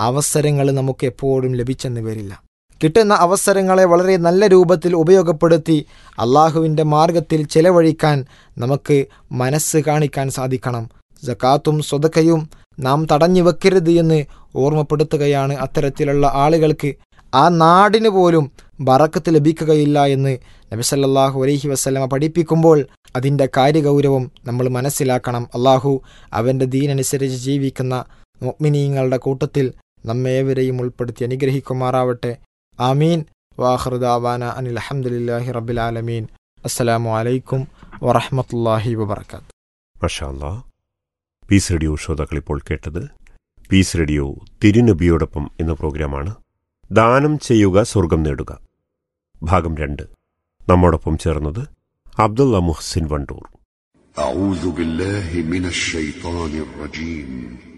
അവസരങ്ങൾ നമുക്ക് എപ്പോഴും ലഭിച്ചെന്ന് വരില്ല കിട്ടുന്ന അവസരങ്ങളെ വളരെ നല്ല രൂപത്തിൽ ഉപയോഗപ്പെടുത്തി അള്ളാഹുവിൻ്റെ മാർഗത്തിൽ ചെലവഴിക്കാൻ നമുക്ക് മനസ്സ് കാണിക്കാൻ സാധിക്കണം ജക്കാത്തും സ്വതക്കയും നാം തടഞ്ഞു വെക്കരുത് എന്ന് ഓർമ്മപ്പെടുത്തുകയാണ് അത്തരത്തിലുള്ള ആളുകൾക്ക് ആ നാടിന് പോലും ബറക്കത്ത് ലഭിക്കുകയില്ല എന്ന് നബിസല്ലാഹു അലൈഹി വസ്ലമ പഠിപ്പിക്കുമ്പോൾ അതിൻ്റെ കാര്യഗൗരവം നമ്മൾ മനസ്സിലാക്കണം അള്ളാഹു അവൻ്റെ ദീനനുസരിച്ച് ജീവിക്കുന്ന മുഅ്മിനീങ്ങളുടെ കൂട്ടത്തിൽ നമ്മേവരെയും ഉൾപ്പെടുത്തി അനുഗ്രഹിക്കുമാറാവട്ടെ ആമീൻ വാഹൃദാവാന അനിൽ അഹമ്മദില്ലാഹി റബ്ബിൽ ആലമീൻ അസ്സലാമു അലൈക്കും വറഹമത്തല്ലാഹി വബർക്കാത്ത് മഷാല്ലാ പീസ് റേഡിയോ ശ്രോതാക്കൾ ഇപ്പോൾ കേട്ടത് പീസ് റേഡിയോ തിരുനബിയോടൊപ്പം എന്ന പ്രോഗ്രാമാണ് ദാനം ചെയ്യുക സ്വർഗം നേടുക ഭാഗം രണ്ട് നമ്മോടൊപ്പം ചേർന്നത് അബ്ദുള്ള മുഹ്സിൻ വണ്ടൂർ أعوذ بالله من الشيطان الرجيم